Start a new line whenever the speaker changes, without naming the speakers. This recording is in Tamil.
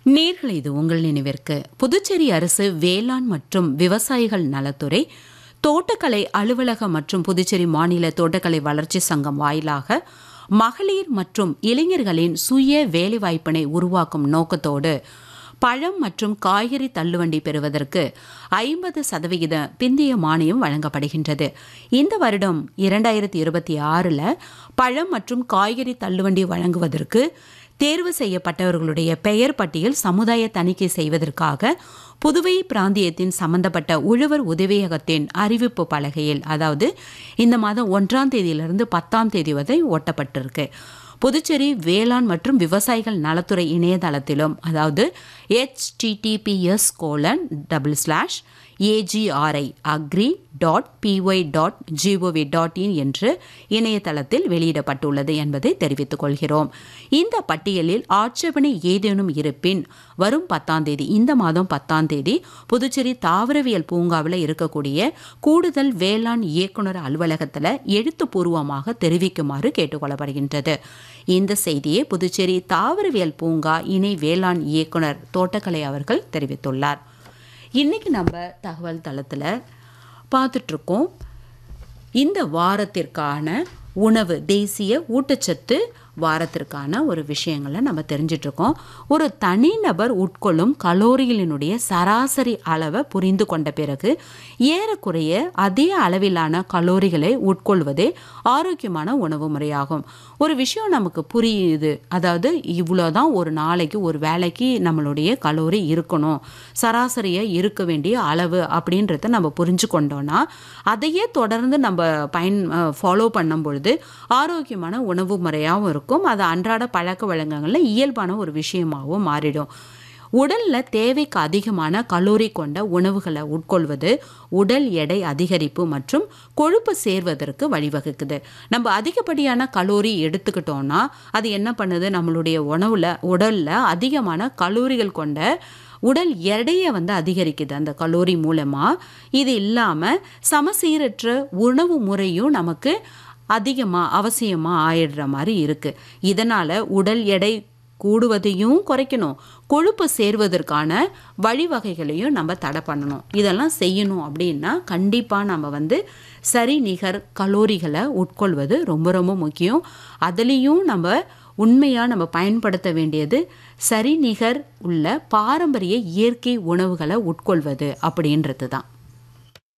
நேர்கள் இது உங்கள் நினைவிற்கு புதுச்சேரி அரசு வேளாண் மற்றும் விவசாயிகள் நலத்துறை தோட்டக்கலை அலுவலகம் மற்றும் புதுச்சேரி மாநில தோட்டக்கலை வளர்ச்சி சங்கம் வாயிலாக மகளிர் மற்றும் இளைஞர்களின் சுய வேலைவாய்ப்பினை உருவாக்கும் நோக்கத்தோடு பழம் மற்றும் காய்கறி தள்ளுவண்டி பெறுவதற்கு ஐம்பது சதவிகித பிந்திய மானியம் வழங்கப்படுகின்றது இந்த வருடம் இரண்டாயிரத்தி இருபத்தி ஆறில் பழம் மற்றும் காய்கறி தள்ளுவண்டி வழங்குவதற்கு தேர்வு செய்யப்பட்டவர்களுடைய பெயர் பட்டியல் சமுதாய தணிக்கை செய்வதற்காக புதுவை பிராந்தியத்தின் சம்பந்தப்பட்ட உழவர் உதவியகத்தின் அறிவிப்பு பலகையில் அதாவது இந்த மாதம் ஒன்றாம் தேதியிலிருந்து பத்தாம் தேதி வரை ஒட்டப்பட்டிருக்கு புதுச்சேரி வேளாண் மற்றும் விவசாயிகள் நலத்துறை இணையதளத்திலும் அதாவது HTTPS colon double slash A G R I agri dot P Y dot G O V dot in என்று இணையதளத்தில் வெளியிடப்பட்டுள்ளது என்பதை தெரிவித்துக் கொள்கிறோம் இந்த பட்டியலில் ஆட்சேபனை ஏதேனும் இருப்பின் வரும் பத்தாம் தேதி இந்த மாதம் பத்தாம் தேதி புதுச்சேரி தாவரவியல் பூங்காவில் இருக்கக்கூடிய கூடுதல் வேளாண் இயக்குனர் அலுவலகத்தில் எழுத்துப்பூர்வமாக தெரிவிக்குமாறு கேட்டுக்கொள்ளப்படுகின்றது இந்த செய்தியை புதுச்சேரி தாவரவியல் பூங்கா இணை வேளாண் இயக்குனர் தோட்டக்கலை அவர்கள் தெரிவித்துள்ளார் இன்றைக்கி நம்ம தகவல் தளத்தில் பார்த்துட்ருக்கோம் இந்த வாரத்திற்கான உணவு தேசிய ஊட்டச்சத்து வாரத்திற்கான ஒரு விஷயங்களை நம்ம தெரிஞ்சிட்ருக்கோம் ஒரு தனிநபர் உட்கொள்ளும் கலோரிகளினுடைய சராசரி அளவை புரிந்து கொண்ட பிறகு ஏறக்குறைய அதே அளவிலான கலோரிகளை உட்கொள்வதே ஆரோக்கியமான உணவு முறையாகும் ஒரு விஷயம் நமக்கு புரியுது அதாவது இவ்வளோதான் ஒரு நாளைக்கு ஒரு வேலைக்கு நம்மளுடைய கலோரி இருக்கணும் சராசரியாக இருக்க வேண்டிய அளவு அப்படின்றத நம்ம புரிஞ்சு கொண்டோன்னா அதையே தொடர்ந்து நம்ம பயன் ஃபாலோ பண்ணும் பொழுது ஆரோக்கியமான உணவு முறையாகவும் இருக்கும் அது அன்றாட பழக்க வழக்கங்களில் இயல்பான ஒரு விஷயமாகவும் மாறிடும் உடலில் தேவைக்கு அதிகமான கலோரி கொண்ட உணவுகளை உட்கொள்வது உடல் எடை அதிகரிப்பு மற்றும் கொழுப்பு சேர்வதற்கு வழிவகுக்குது நம்ம அதிகப்படியான கலோரி எடுத்துக்கிட்டோம்னா அது என்ன பண்ணுது நம்மளுடைய உணவில் உடலில் அதிகமான கலோரிகள் கொண்ட உடல் எடையை வந்து அதிகரிக்குது அந்த கலோரி மூலமாக இது இல்லாமல் சமசீரற்ற உணவு முறையும் நமக்கு அதிகமாக அவசியமாக ஆயிடுற மாதிரி இருக்குது இதனால் உடல் எடை கூடுவதையும் குறைக்கணும் கொழுப்பு சேர்வதற்கான வழிவகைகளையும் நம்ம தடை பண்ணணும் இதெல்லாம் செய்யணும் அப்படின்னா கண்டிப்பாக நம்ம வந்து சரி நிகர் கலோரிகளை உட்கொள்வது ரொம்ப ரொம்ப முக்கியம் அதுலேயும் நம்ம உண்மையாக நம்ம பயன்படுத்த வேண்டியது சரிநிகர் உள்ள பாரம்பரிய இயற்கை உணவுகளை உட்கொள்வது அப்படின்றது தான்